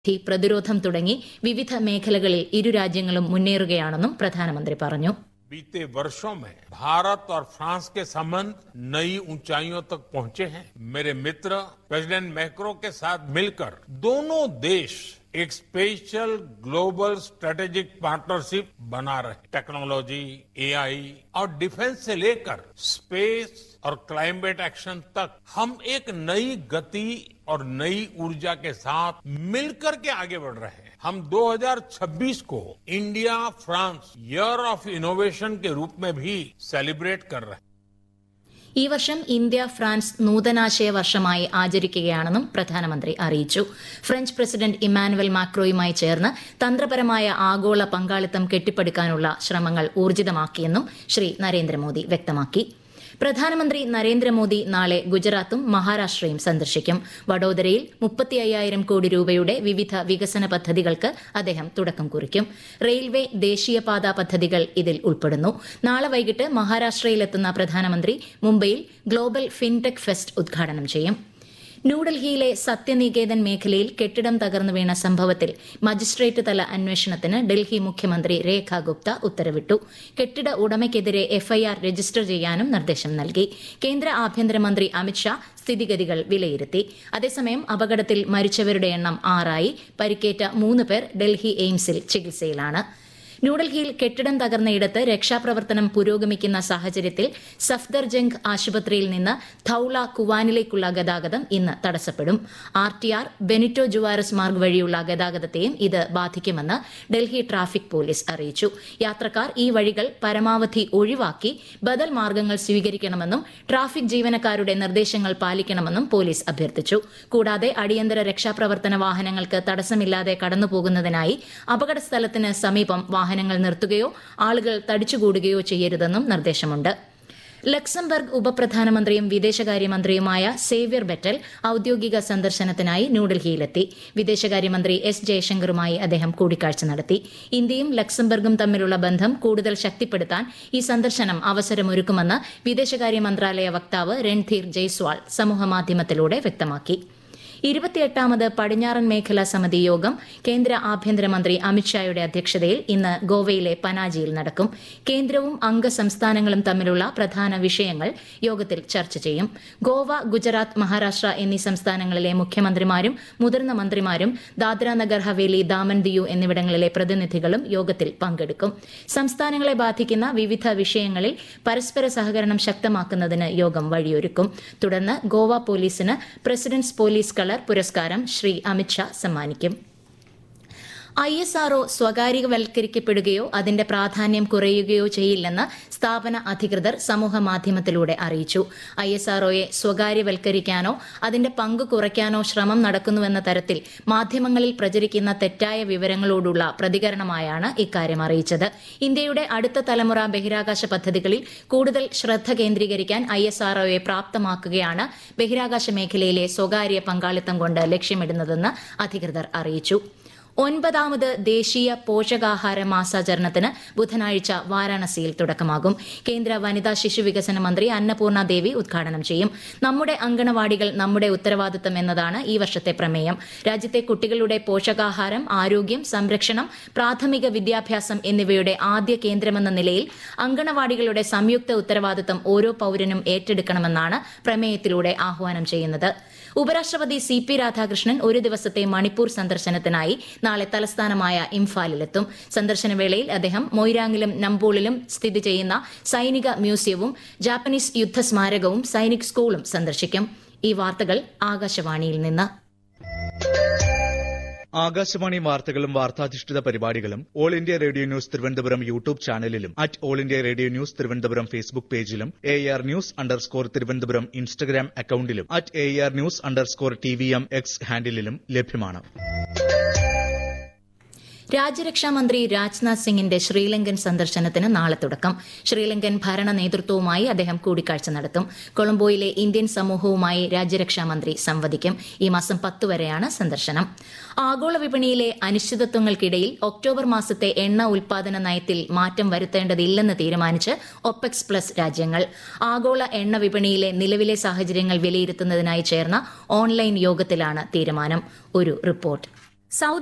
ധി പ്രതിരോധം തുടങ്ങി വിവിധ മേഖലകളിൽ ഇരു രാജ്യങ്ങളും മുന്നേറുകയാണെന്നും പ്രധാനമന്ത്രി പറഞ്ഞു बीते वर्षों में भारत और फ्रांस के संबंध नई ऊंचाइयों तक पहुंचे हैं मेरे मित्र प्रेसिडेंट मैक्रो के साथ मिलकर दोनों देश एक स्पेशल ग्लोबल स्ट्रेटेजिक पार्टनरशिप बना रहे टेक्नोलॉजी एआई और डिफेंस से लेकर स्पेस और क्लाइमेट एक्शन तक हम एक नई गति और नई ऊर्जा के साथ मिलकर के आगे बढ़ रहे हैं हम 2026 को India France year of innovation के रूप में भी सेलिब्रेट कर रहे हैं ഈ വർഷം ഇന്ത്യ ഫ്രാൻസ് നൂതനാശയ വർഷമായി ആചരിക്കുകയാണെന്നും പ്രധാനമന്ത്രി അറിയിച്ചു ഫ്രഞ്ച് പ്രസിഡന്റ് ഇമ്മാനുവൽ മാക്രോയുമായി ചേർന്ന് തന്ത്രപരമായ ആഗോള പങ്കാളിത്തം കെട്ടിപ്പടുക്കാനുള്ള ശ്രമങ്ങൾ ഊർജിതമാക്കിയെന്നും ശ്രീ നരേന്ദ്രമോദി വ്യക്തമാക്കി പ്രധാനമന്ത്രി നരേന്ദ്രമോദി നാളെ ഗുജറാത്തും മഹാരാഷ്ട്രയും സന്ദർശിക്കും വഡോദരയിൽ മുപ്പത്തി അയ്യായിരം കോടി രൂപയുടെ വിവിധ വികസന പദ്ധതികൾക്ക് അദ്ദേഹം തുടക്കം കുറിക്കും റെയിൽവേ ദേശീയപാത പദ്ധതികൾ ഇതിൽ ഉൾപ്പെടുന്നു നാളെ വൈകിട്ട് മഹാരാഷ്ട്രയിലെത്തുന്ന പ്രധാനമന്ത്രി മുംബൈയിൽ ഗ്ലോബൽ ഫിൻടെക് ഫെസ്റ്റ് ഉദ്ഘാടനം ചെയ്യും ന്യൂഡൽഹിയിലെ സത്യനികേതൻ മേഖലയിൽ കെട്ടിടം തകർന്നു വീണ സംഭവത്തിൽ മജിസ്ട്രേറ്റ് തല അന്വേഷണത്തിന് ഡൽഹി മുഖ്യമന്ത്രി രേഖ ഗുപ്ത ഉത്തരവിട്ടു കെട്ടിട ഉടമയ്ക്കെതിരെ എഫ്ഐആർ രജിസ്റ്റർ ചെയ്യാനും നിർദ്ദേശം നൽകി കേന്ദ്ര ആഭ്യന്തരമന്ത്രി അമിത്ഷാ സ്ഥിതിഗതികൾ വിലയിരുത്തി അതേസമയം അപകടത്തിൽ മരിച്ചവരുടെ എണ്ണം ആറായി പരിക്കേറ്റ മൂന്ന് പേർ ഡൽഹി എയിംസിൽ ചികിത്സയിലാണ് ന്യൂഡൽഹിയിൽ കെട്ടിടം തകർന്നയിടത്ത് രക്ഷാപ്രവർത്തനം പുരോഗമിക്കുന്ന സാഹചര്യത്തിൽ സഫ്ദർജംഗ് ആശുപത്രിയിൽ നിന്ന് ധൌള കുവാനിലേക്കുള്ള ഗതാഗതം ഇന്ന് തടസ്സപ്പെടും R T R Benito Juarez Marg വഴിയുള്ള ഗതാഗതത്തെയും ഇത് ബാധിക്കുമെന്ന് ഡൽഹി ട്രാഫിക് പോലീസ് അറിയിച്ചു യാത്രക്കാർ ഈ വഴികൾ പരമാവധി ഒഴിവാക്കി ബദൽ മാർഗ്ഗങ്ങൾ സ്വീകരിക്കണമെന്നും ട്രാഫിക് ജീവനക്കാരുടെ നിർദ്ദേശങ്ങൾ പാലിക്കണമെന്നും പോലീസ് അഭ്യർത്ഥിച്ചു കൂടാതെ അടിയന്തര രക്ഷാപ്രവർത്തന വാഹനങ്ങൾക്ക് തടസ്സമില്ലാതെ കടന്നുപോകുന്നതിനായി അപകട സ്ഥലത്തിന് സമീപം വാഹനങ്ങൾ നിർത്തുകയോ ആളുകൾ തടിച്ചുകൂടുകയോ ചെയ്യരുതെന്നും നിർദ്ദേശമുണ്ട് ലക്സംബർഗ് ഉപപ്രധാനമന്ത്രിയും വിദേശകാര്യമന്ത്രിയുമായ സേവ്യർ ബെറ്റൽ ഔദ്യോഗിക സന്ദർശനത്തിനായി ന്യൂഡൽഹിയിലെത്തി വിദേശകാര്യമന്ത്രി എസ് ജയശങ്കറുമായി അദ്ദേഹം കൂടിക്കാഴ്ച നടത്തി ഇന്ത്യയും ലക്സംബർഗും തമ്മിലുള്ള ബന്ധം കൂടുതൽ ശക്തിപ്പെടുത്താൻ ഈ സന്ദർശനം അവസരമൊരുക്കുമെന്ന് വിദേശകാര്യ മന്ത്രാലയ വക്താവ് രൺധീർ ജയ്സ്വാൾ സമൂഹമാധ്യമത്തിലൂടെ വ്യക്തമാക്കി ഇരുപത്തിയെട്ടാമത് പടിഞ്ഞാറൻ മേഖലാ സമിതി യോഗം കേന്ദ്ര ആഭ്യന്തരമന്ത്രി അമിത്ഷായുടെ അധ്യക്ഷതയിൽ ഇന്ന് ഗോവയിലെ പനാജിയിൽ നടക്കും കേന്ദ്രവും അംഗ സംസ്ഥാനങ്ങളും തമ്മിലുള്ള പ്രധാന വിഷയങ്ങൾ യോഗത്തിൽ ചർച്ച ചെയ്യും ഗോവ ഗുജറാത്ത് മഹാരാഷ്ട്ര എന്നീ സംസ്ഥാനങ്ങളിലെ മുഖ്യമന്ത്രിമാരും മുതിർന്ന മന്ത്രിമാരും ദാദ്ര നഗർ ഹവേലി ദാമൻ ദിയു എന്നിവിടങ്ങളിലെ പ്രതിനിധികളും യോഗത്തിൽ പങ്കെടുക്കും സംസ്ഥാനങ്ങളെ ബാധിക്കുന്ന വിവിധ വിഷയങ്ങളിൽ പരസ്പര സഹകരണം ശക്തമാക്കുന്നതിന് യോഗം വഴിയൊരുക്കും തുടർന്ന് ഗോവ പോലീസിന് പ്രസിഡന്റ്സ് പോലീസ് കളർ പുരസ്കാരം ശ്രീ അമിത്ഷാ സമ്മാനിക്കും ഐ എസ് ആർഒ സ്വകാര്യവൽക്കരിക്കപ്പെടുകയോ അതിന്റെ പ്രാധാന്യം കുറയുകയോ ചെയ്യില്ലെന്ന് സ്ഥാപന അധികൃതർ സമൂഹ മാധ്യമത്തിലൂടെ അറിയിച്ചു ഐ എസ് ആർഒയെ സ്വകാര്യവൽക്കരിക്കാനോ അതിന്റെ പങ്ക് കുറയ്ക്കാനോ ശ്രമം നടക്കുന്നുവെന്ന തരത്തിൽ മാധ്യമങ്ങളിൽ പ്രചരിക്കുന്ന തെറ്റായ വിവരങ്ങളോടുള്ള പ്രതികരണമായാണ് ഇക്കാര്യം അറിയിച്ചത് ഇന്ത്യയുടെ അടുത്ത തലമുറ ബഹിരാകാശ പദ്ധതികളിൽ കൂടുതൽ ശ്രദ്ധ കേന്ദ്രീകരിക്കാൻ ഐ എസ് ആർഒയെ പ്രാപ്തമാക്കുകയാണ് ബഹിരാകാശ മേഖലയിലെ സ്വകാര്യ പങ്കാളിത്തം കൊണ്ട് ലക്ഷ്യമിടുന്നതെന്ന് അധികൃതർ അറിയിച്ചു ഒൻപതാമത് ദേശീയ പോഷകാഹാര മാസാചരണത്തിന് ബുധനാഴ്ച വാരാണസിയിൽ തുടക്കമാകും കേന്ദ്ര വനിതാ ശിശു വികസന മന്ത്രി അന്നപൂർണ ദേവി ഉദ്ഘാടനം ചെയ്യും നമ്മുടെ അങ്കണവാടികൾ നമ്മുടെ ഉത്തരവാദിത്തം എന്നതാണ് ഈ വർഷത്തെ പ്രമേയം രാജ്യത്തെ കുട്ടികളുടെ പോഷകാഹാരം ആരോഗ്യം സംരക്ഷണം പ്രാഥമിക വിദ്യാഭ്യാസം എന്നിവയുടെ ആദ്യ കേന്ദ്രമെന്ന നിലയിൽ അങ്കണവാടികളുടെ സംയുക്ത ഉത്തരവാദിത്തം ഓരോ പൌരനും ഏറ്റെടുക്കണമെന്നാണ് പ്രമേയത്തിലൂടെ ആഹ്വാനം ചെയ്യുന്നത് ഉപരാഷ്ട്രപതി സി പി രാധാകൃഷ്ണൻ ഒരു ദിവസത്തെ മണിപ്പൂർ സന്ദർശനത്തിനായി നാളെ തലസ്ഥാനമായ ഇംഫാലിലെത്തും സന്ദർശനവേളയിൽ അദ്ദേഹം മൊയ്രാങ്ങിലും നമ്പോളിലും സ്ഥിതി ചെയ്യുന്ന സൈനിക മ്യൂസിയവും ജാപ്പനീസ് യുദ്ധസ്മാരകവും സൈനിക് സ്കൂളും സന്ദർശിക്കും ഈ വാർത്തകൾ ആകാശവാണിയിൽ നിന്ന് ആകാശവാണി വാർത്തകളും വാർത്താധിഷ്ഠിത പരിപാടികളും all India radio news Thiruvananthapuram YouTube ചാനലിലും at all India radio news Thiruvananthapuram Facebook പേജിലും A R news underscore Thiruvananthapuram Instagram അക്കൌണ്ടിലും at A R news underscore T V M X ഹാൻഡിലും ലഭ്യമാണ് രാജ്യരക്ഷാ മന്ത്രി രാജ്നാഥ് സിംഗിന്റെ ശ്രീലങ്കൻ സന്ദർശനത്തിന് നാളെ തുടക്കം ശ്രീലങ്കൻ ഭരണ നേതൃത്വവുമായി അദ്ദേഹം കൂടിക്കാഴ്ച നടത്തും കൊളംബോയിലെ ഇന്ത്യൻ സമൂഹവുമായി രാജ്യരക്ഷാ മന്ത്രി സംവദിക്കും ഈ മാസം പത്ത് വരെയാണ് സന്ദർശനം ആഗോള വിപണിയിലെ അനിശ്ചിതത്വങ്ങൾക്കിടയിൽ ഒക്ടോബർ മാസത്തെ എണ്ണ ഉൽപാദന നയത്തിൽ മാറ്റം വരുത്തേണ്ടതില്ലെന്ന് തീരുമാനിച്ച് ഒപെക്സ് പ്ലസ് രാജ്യങ്ങൾ ആഗോള എണ്ണ വിപണിയിലെ നിലവിലെ സാഹചര്യങ്ങൾ വിലയിരുത്തുന്നതിനായി ചേർന്ന ഓൺലൈൻ യോഗത്തിലാണ് തീരുമാനം ഒരു റിപ്പോർട്ട് സൌദി